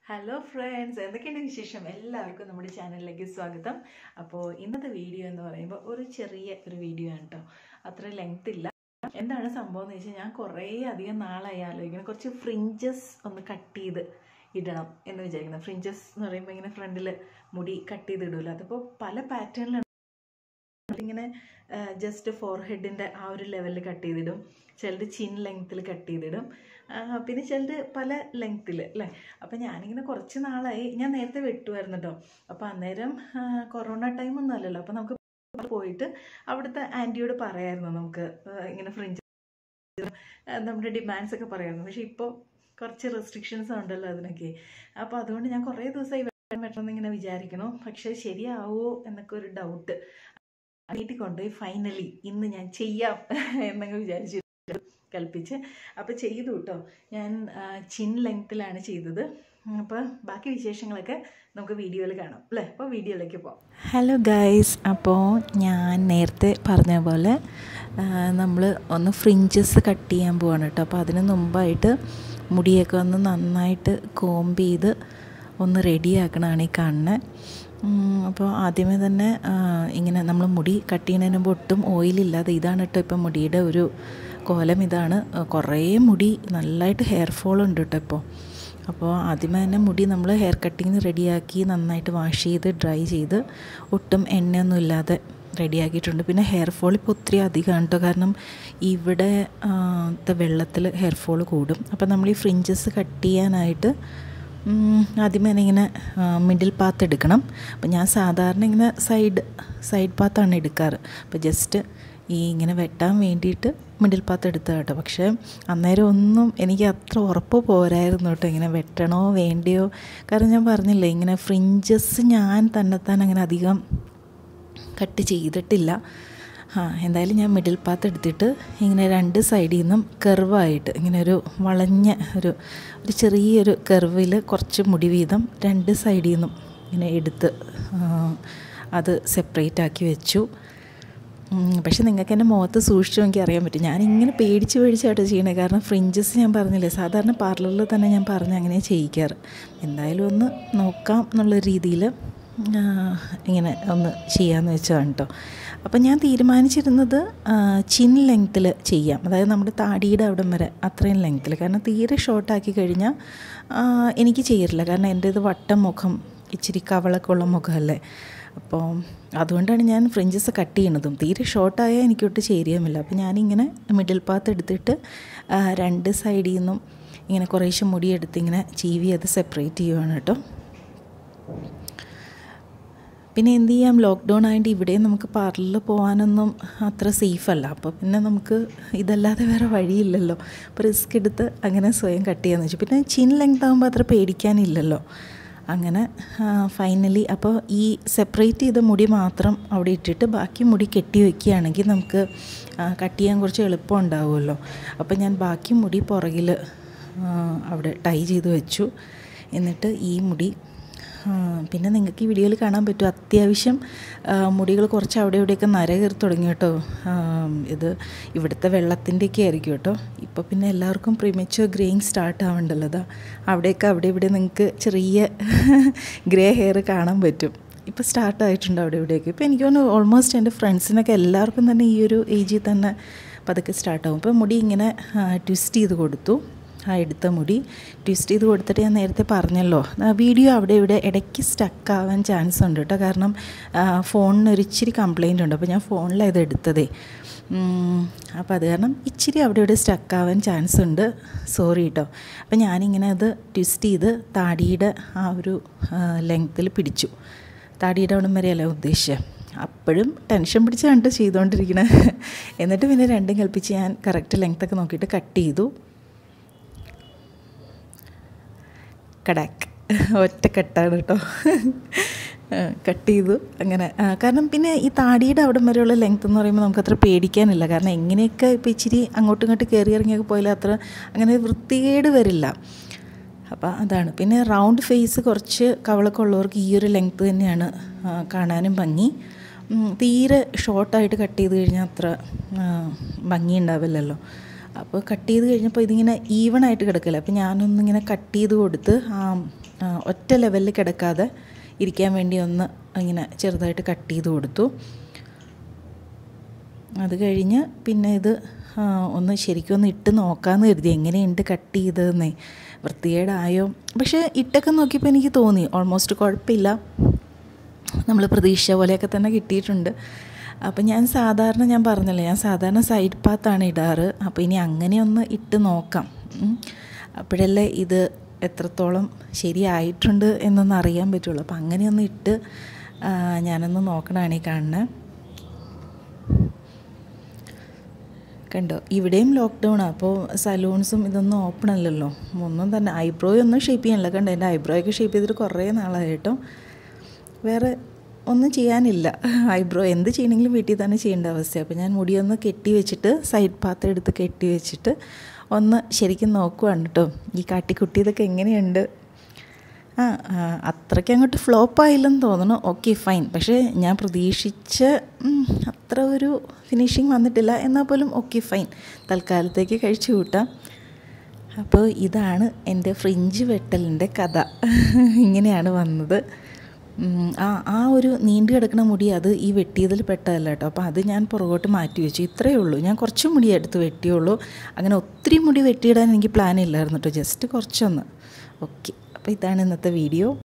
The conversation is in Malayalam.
ഹലോ ഫ്രണ്ട്സ് എന്തൊക്കെയുണ്ട് വിശേഷം എല്ലാവർക്കും നമ്മുടെ ചാനലിലേക്ക് സ്വാഗതം അപ്പോൾ ഇന്നത്തെ വീഡിയോ എന്ന് പറയുമ്പോൾ ഒരു ചെറിയ ഒരു വീഡിയോ ആണ് കേട്ടോ അത്ര ലെങ്ത് ഇല്ല എന്താണ് സംഭവം എന്ന് വെച്ചാൽ ഞാൻ കുറേ അധികം നാളായി ആലോചിക്കണം കുറച്ച് ഫ്രിഞ്ചസ് ഒന്ന് കട്ട് ചെയ്ത് ഇടണം എന്ന് വിചാരിക്കുന്നത് ഫ്രിഞ്ചസ് എന്ന് പറയുമ്പോൾ ഇങ്ങനെ ഫ്രണ്ടിൽ മുടി കട്ട് ചെയ്ത് ഇടുമല്ലോ അതിപ്പോൾ പല പാറ്റേണിലാണ് ഇങ്ങനെ ജസ്റ്റ് ഫോർഹെഡിൻ്റെ ആ ഒരു ലെവലിൽ കട്ട് ചെയ്തിടും ചിലത് ചിൻ ലെങ്ത്തിൽ കട്ട് ചെയ്തിടും ആ, പിന്നെ ചിലത് പല ലെങ്ത്തിൽ അല്ലേ അപ്പം ഞാനിങ്ങനെ കുറച്ച് നാളായി ഞാൻ നേരത്തെ വെട്ടുമായിരുന്നു കേട്ടോ അപ്പോൾ അന്നേരം ആ, കൊറോണ ടൈം ഒന്നും അല്ലല്ലോ അപ്പോൾ നമുക്ക് പോയിട്ട് അവിടുത്തെ ആൻറ്റിയോട് പറയായിരുന്നു നമുക്ക് ആ, ഇങ്ങനെ ഫ്രിഞ്ച് നമ്മുടെ ഡിമാൻഡ്സ് ഒക്കെ പറയായിരുന്നു പക്ഷേ ഇപ്പോൾ കുറച്ച് റെസ്ട്രിക്ഷൻസ് ഉണ്ടല്ലോ അതിനൊക്കെ അപ്പോൾ അതുകൊണ്ട് ഞാൻ കുറേ ദിവസമായി വെട്ടണം ഇങ്ങനെ വിചാരിക്കണു പക്ഷേ ശരിയാവോ എന്നൊക്കെ ഒരു ഡൗട്ട് വീട്ടിൽ കൊണ്ടുപോയി ഫൈനലി ഇന്ന് ഞാൻ ചെയ്യാം എന്നങ്ങ് വിചാരിച്ചു കൽപ്പിച്ച് അപ്പോൾ ചെയ്തു കേട്ടോ ഞാൻ ആ, ചിൻ ലെങ്ത്തിലാണ് ചെയ്തത് അപ്പോൾ ബാക്കി വിശേഷങ്ങളൊക്കെ നമുക്ക് വീഡിയോയിൽ കാണാം അല്ലേ അപ്പോൾ വീഡിയോയിലേക്ക് പോകാം ഹലോ ഗൈസ് അപ്പോൾ ഞാൻ നേരത്തെ പറഞ്ഞ പോലെ നമ്മൾ ഒന്ന് ഫ്രിഞ്ചസ് കട്ട് ചെയ്യാൻ പോവാണ് കേട്ടോ അപ്പോൾ അതിന് മുമ്പായിട്ട് മുടിയൊക്കെ ഒന്ന് നന്നായിട്ട് കോംബ് ചെയ്ത് ഒന്ന് റെഡിയാക്കണമാണ് ഈ കാണുന്നത് അപ്പോൾ ആദ്യമേ തന്നെ ആ, ഇങ്ങനെ നമ്മൾ മുടി കട്ട് ചെയ്യുന്നതിന് മുമ്പ് ഒട്ടും ഓയിലില്ലാതെ ഇതാണ് കേട്ടോ ഇപ്പം മുടിയുടെ ഒരു കോലം ഇതാണ് കുറേ മുടി നല്ലതായിട്ട് ഹെയർ ഫോൾ ഉണ്ട് കേട്ടോ ഇപ്പോൾ അപ്പോൾ ആദ്യമേ തന്നെ മുടി നമ്മൾ ഹെയർ കട്ടിങ്ങിന് റെഡിയാക്കി നന്നായിട്ട് വാഷ് ചെയ്ത് ഡ്രൈ ചെയ്ത് ഒട്ടും എണ്ണയൊന്നും ഇല്ലാതെ റെഡിയാക്കിയിട്ടുണ്ട് പിന്നെ ഹെയർ ഫോൾ ഇപ്പോൾ ഒത്തിരി അധികമാണ് കേട്ടോ കാരണം ഇവിടെ വെള്ളത്തിൽ ഹെയർ ഫോൾ കൂടും അപ്പോൾ നമ്മൾ ഈ ഫ്രിഞ്ചസ് കട്ട് ചെയ്യാനായിട്ട് ഉം, ആദ്യമേ തന്നെ ഇങ്ങനെ മിഡിൽ പാത്ത് എടുക്കണം അപ്പോൾ ഞാൻ സാധാരണ ഇങ്ങനെ സൈഡ് സൈഡ് പാത്താണ് എടുക്കാറ് അപ്പോൾ ജസ്റ്റ് ഈ ഇങ്ങനെ വെട്ടാൻ വേണ്ടിയിട്ട് മിഡിൽ പാത്ത് എടുത്ത കേട്ടോ പക്ഷേ അന്നേരം ഒന്നും എനിക്ക് അത്ര ഉറപ്പ് പോരായിരുന്നു കേട്ടോ ഇങ്ങനെ വെട്ടണോ വേണ്ടയോ കാരണം ഞാൻ പറഞ്ഞില്ലേ ഇങ്ങനെ ഫ്രിഞ്ചസ് ഞാൻ തന്നെത്താൻ അങ്ങനെ അധികം കട്ട് ചെയ്തിട്ടില്ല ആ എന്തായാലും ഞാൻ മിഡിൽ പാത്ത് എടുത്തിട്ട് ഇങ്ങനെ രണ്ട് സൈഡിൽ നിന്നും കർവായിട്ട് ഇങ്ങനെ ഒരു വളഞ്ഞ ഒരു ഒരു ചെറിയൊരു കർവിൽ കുറച്ച് മുടി വീതം രണ്ട് സൈഡിൽ നിന്നും ഇങ്ങനെ എടുത്ത് ആ, അത് സെപ്പറേറ്റ് ആക്കി വെച്ചു ഉം, പക്ഷെ നിങ്ങൾക്ക് എൻ്റെ മുഖത്ത് സൂക്ഷിച്ചു നോക്കി അറിയാൻ പറ്റും ഞാനിങ്ങനെ പേടിച്ച് പേടിച്ചായിട്ട് ചെയ്യണേ കാരണം ഫ്രിഞ്ചസ് ഞാൻ പറഞ്ഞില്ലേ സാധാരണ പാർലറിൽ തന്നെ ഞാൻ പറഞ്ഞ് അങ്ങനെ ചെയ്യിക്കാറ് എന്തായാലും ഒന്ന് നോക്കാം എന്നുള്ള രീതിയിൽ ഇങ്ങനെ ഒന്ന് ചെയ്യാമെന്ന് വെച്ചതാണ് കേട്ടോ അപ്പം ഞാൻ തീരുമാനിച്ചിരുന്നത് ആ, ചിൻ ലെങ്ത്തിൽ ചെയ്യാം അതായത് നമ്മുടെ താടിയുടെ അവിടം വരെ അത്രയും ലെങ്ത്തിൽ കാരണം തീരെ ഷോർട്ടാക്കി കഴിഞ്ഞാൽ ആ, എനിക്ക് ചെയ്യറില്ല കാരണം എൻ്റെ ഇത് വട്ടം മുഖം ഇച്ചിരി കവളൊക്കെ ഉള്ള മുഖമല്ലേ അപ്പോൾ അതുകൊണ്ടാണ് ഞാൻ ഫ്രിഞ്ചസ് കട്ട് ചെയ്യണതും തീരെ ഷോർട്ടായാൽ എനിക്കൊട്ട് ചേരുകയുമില്ല അപ്പോൾ ഞാനിങ്ങനെ മിഡിൽ പാത്ത് എടുത്തിട്ട് ആ, രണ്ട് സൈഡിൽ നിന്നും ഇങ്ങനെ കുറേശ്ശെ മുടിയെടുത്ത് ഇങ്ങനെ ചീവി അത് സെപ്പറേറ്റ് ചെയ്യുവാണ് കേട്ടോ പിന്നെ എന്ത് ചെയ്യാം ലോക്ക്ഡൗൺ ആയതുകൊണ്ട് ഇവിടെ നമുക്ക് പാർലറിൽ പോകാനൊന്നും അത്ര സേഫ് അല്ല അപ്പോൾ പിന്നെ നമുക്ക് ഇതല്ലാതെ വേറെ വഴിയില്ലല്ലോ അപ്പോൾ റിസ്ക് എടുത്ത് അങ്ങനെ സ്വയം കട്ട് ചെയ്യാന്ന് വെച്ചു പിന്നെ ചിൻ ലെങ്ത് ആകുമ്പോൾ അത്ര പേടിക്കാനില്ലല്ലോ അങ്ങനെ ഫൈനലി അപ്പോൾ ഈ സെപ്പറേറ്റ് ചെയ്ത മുടി മാത്രം അവിടെ ഇട്ടിട്ട് ബാക്കി മുടി കെട്ടി വയ്ക്കുകയാണെങ്കിൽ നമുക്ക് കട്ട് ചെയ്യാൻ കുറച്ച് എളുപ്പം ഉണ്ടാവുമല്ലോ അപ്പോൾ ഞാൻ ബാക്കി മുടി പുറകിൽ അവിടെ ടൈ ചെയ്ത് വെച്ചു എന്നിട്ട് ഈ മുടി ആ, പിന്നെ നിങ്ങൾക്ക് ഈ വീഡിയോയിൽ കാണാൻ പറ്റും അത്യാവശ്യം ആ, മുടികൾ കുറച്ച് അവിടെ ഇവിടെയൊക്കെ നര കയറി തുടങ്ങി കേട്ടോ ആ, ഇത് ഇവിടുത്തെ വെള്ളത്തിൻ്റെയൊക്കെ ആയിരിക്കും കേട്ടോ ഇപ്പോൾ പിന്നെ എല്ലാവർക്കും പ്രിമച്ചുവർ ഗ്രേയിങ് സ്റ്റാർട്ട് ആവണ്ടല്ലോ അതാ അവിടെയൊക്കെ അവിടെ ഇവിടെ നിങ്ങൾക്ക് ചെറിയ ഗ്രേ ഹെയർ കാണാൻ പറ്റും ഇപ്പോൾ സ്റ്റാർട്ട് ആയിട്ടുണ്ട് അവിടെ ഇവിടെയൊക്കെ ഇപ്പോൾ എനിക്ക് തോന്നുന്നു ഓൾമോസ്റ്റ് എൻ്റെ ഫ്രണ്ട്സിനൊക്കെ എല്ലാവർക്കും തന്നെ ഈ ഒരു ഏജിൽ തന്നെ പതുക്കെ സ്റ്റാർട്ടാകും ഇപ്പോൾ മുടി ഇങ്ങനെ ട്വിസ്റ്റ് ചെയ്ത് കൊടുത്തു ആ എടുത്ത മുടി ട്വിസ്റ്റ് ചെയ്ത് കൊടുത്തിട്ട് ഞാൻ നേരത്തെ പറഞ്ഞല്ലോ ആ വീഡിയോ അവിടെ ഇവിടെ ഇടയ്ക്ക് സ്റ്റക്ക് ആവാൻ ചാൻസ് ഉണ്ട് കേട്ടോ കാരണം ആ, ഫോണിന് ഒരു ഇച്ചിരി കംപ്ലൈൻ്റ് ഉണ്ട് അപ്പോൾ ഞാൻ ഫോണിലാണ് ഇത് എടുത്തതേ ഉം, അപ്പോൾ അത് കാരണം ഇച്ചിരി അവിടെ ഇവിടെ സ്റ്റക്ക് ആവാൻ ചാൻസ് ഉണ്ട് സോറി കേട്ടോ അപ്പോൾ ഞാനിങ്ങനെ അത് ട്വിസ്റ്റ് ചെയ്ത് താടിയുടെ ആ ഒരു ലെങ്ത്തിൽ പിടിച്ചു താടിയുടെ അവിടം വരെയല്ല ഉദ്ദേശിച്ചത് അപ്പോഴും ടെൻഷൻ പിടിച്ച് കണ്ട് ചെയ്തുകൊണ്ടിരിക്കണേ എന്നിട്ട് പിന്നെ രണ്ടും കൽപ്പിച്ച് ഞാൻ കറക്റ്റ് ലെങ്ത്തൊക്കെ നോക്കിയിട്ട് കട്ട് ചെയ്തു കടാക്ക് ഒറ്റ കട്ടാണ് കേട്ടോ കട്ട് ചെയ്തു അങ്ങനെ ആ, കാരണം പിന്നെ ഈ താടിയുടെ അവിടം വരെയുള്ള ലെങ്ത് എന്ന് പറയുമ്പോൾ നമുക്ക് അത്ര പേടിക്കാനില്ല കാരണം എങ്ങനെയൊക്കെ ഇപ്പോൾ ഇച്ചിരി അങ്ങോട്ടും ഇങ്ങോട്ട് കയറി ഇറങ്ങിയൊക്കെ പോയാൽ അത്ര അങ്ങനെ വൃത്തികേട് വരില്ല അപ്പോൾ അതാണ് പിന്നെ റൗണ്ട് ഫേസ് കുറച്ച് കവളൊക്കെ ഉള്ളവർക്ക് ഈ ഒരു ലെങ്ത്ത് തന്നെയാണ് ആ, കാണാനും ഭംഗി ഉം, തീരെ ഷോർട്ടായിട്ട് കട്ട് ചെയ്ത് കഴിഞ്ഞാൽ അത്ര ആ, ഭംഗി ഉണ്ടാവില്ലല്ലോ അപ്പോൾ കട്ട് ചെയ്ത് കഴിഞ്ഞപ്പോൾ ഇതിങ്ങനെ ഈവൺ ആയിട്ട് കിടക്കില്ല അപ്പോൾ ഞാനൊന്നിങ്ങനെ കട്ട് ചെയ്ത് കൊടുത്ത് ആ ആ, ഒറ്റ ലെവലിൽ കിടക്കാതെ ഇരിക്കാൻ വേണ്ടി ഒന്ന് ഇങ്ങനെ ചെറുതായിട്ട് കട്ട് ചെയ്ത് കൊടുത്തു അത് കഴിഞ്ഞ് പിന്നെ ഇത് ആ, ഒന്ന് ശരിക്കും ഒന്ന് ഇട്ട് നോക്കാമെന്ന് കരുതി എങ്ങനെയുണ്ട് കട്ട് ചെയ്തതെന്നേ വൃത്തികേടായോ പക്ഷേ ഇട്ടൊക്കെ നോക്കിയപ്പോൾ എനിക്ക് തോന്നി ഓൾമോസ്റ്റ് കുഴപ്പമില്ല നമ്മൾ പ്രതീക്ഷിച്ച പോലെയൊക്കെ തന്നെ കിട്ടിയിട്ടുണ്ട് അപ്പം ഞാൻ സാധാരണ ഞാൻ പറഞ്ഞല്ലോ ഞാൻ സാധാരണ സൈഡ് പാത്താണ് ഇടാറ് അപ്പോൾ ഇനി അങ്ങനെ ഒന്ന് ഇട്ട് നോക്കാം ഉം. അപ്പോഴല്ലേ ഇത് എത്രത്തോളം ശരിയായിട്ടുണ്ട് എന്നൊന്ന് അറിയാൻ പറ്റുള്ളൂ അപ്പം അങ്ങനെയൊന്ന് ഇട്ട് ആ, ഞാനൊന്ന് നോക്കണമാണ് ഈ കാണുന്നത് കണ്ടോ ഇവിടെയും ലോക്ക്ഡൗണാണ് അപ്പോൾ സലൂൺസും ഇതൊന്നും ഓപ്പൺ അല്ലല്ലോ ഒന്നും തന്നെ ഐബ്രോ ഒന്നും ഷേപ്പ് ചെയ്യാനില്ല കണ്ടോ എൻ്റെ ഐബ്രോ ഒക്കെ ഷേപ്പ് ചെയ്തിട്ട് കുറേ നാളായി കേട്ടോ വേറെ ഒന്നും ചെയ്യാനില്ല ഐബ്രോ എന്ത് ചെയ്യണമെങ്കിലും വീട്ടിൽ തന്നെ ചെയ്യേണ്ട അവസ്ഥയാണ് അപ്പോൾ ഞാൻ മുടിയൊന്ന് കെട്ടി വെച്ചിട്ട് സൈഡ് പാത്രം എടുത്ത് കെട്ടി വെച്ചിട്ട് ഒന്ന് ശരിക്കും നോക്കുവാണ് കേട്ടോ ഈ കാട്ടിക്കുട്ടിയതൊക്കെ എങ്ങനെയുണ്ട് ആ ആ, അത്രയ്ക്ക് അങ്ങോട്ട് ഫ്ലോപ്പ് ആയില്ലെന്ന് തോന്നുന്നു ഓക്കെ ഫൈൻ പക്ഷേ ഞാൻ പ്രതീക്ഷിച്ച ഉം, അത്ര ഒരു ഫിനിഷിങ് വന്നിട്ടില്ല എന്നാൽ പോലും ഓക്കെ ഫൈൻ തൽക്കാലത്തേക്ക് കഴിച്ചു കൂട്ടാം അപ്പോൾ ഇതാണ് എൻ്റെ ഫ്രിഞ്ച് വെട്ടലിൻ്റെ കഥ ഇങ്ങനെയാണ് വന്നത് ഉം, ആ ആ ഒരു നീണ്ടു കിടക്കുന്ന മുടി അത് ഈ വെട്ടിയതിൽ പെട്ടതല്ല കേട്ടോ അപ്പോൾ അത് ഞാൻ പുറകോട്ട് മാറ്റി വെച്ചു ഇത്രയേ ഉള്ളൂ ഞാൻ കുറച്ച് മുടി എടുത്ത് വെട്ടിയുള്ളൂ അങ്ങനെ ഒത്തിരി മുടി വെട്ടിയിടാൻ എനിക്ക് പ്ലാൻ ഇല്ലായിരുന്നു കേട്ടോ ജസ്റ്റ് കുറച്ചൊന്ന് ഓക്കെ അപ്പോൾ ഇതാണ് ഇന്നത്തെ വീഡിയോ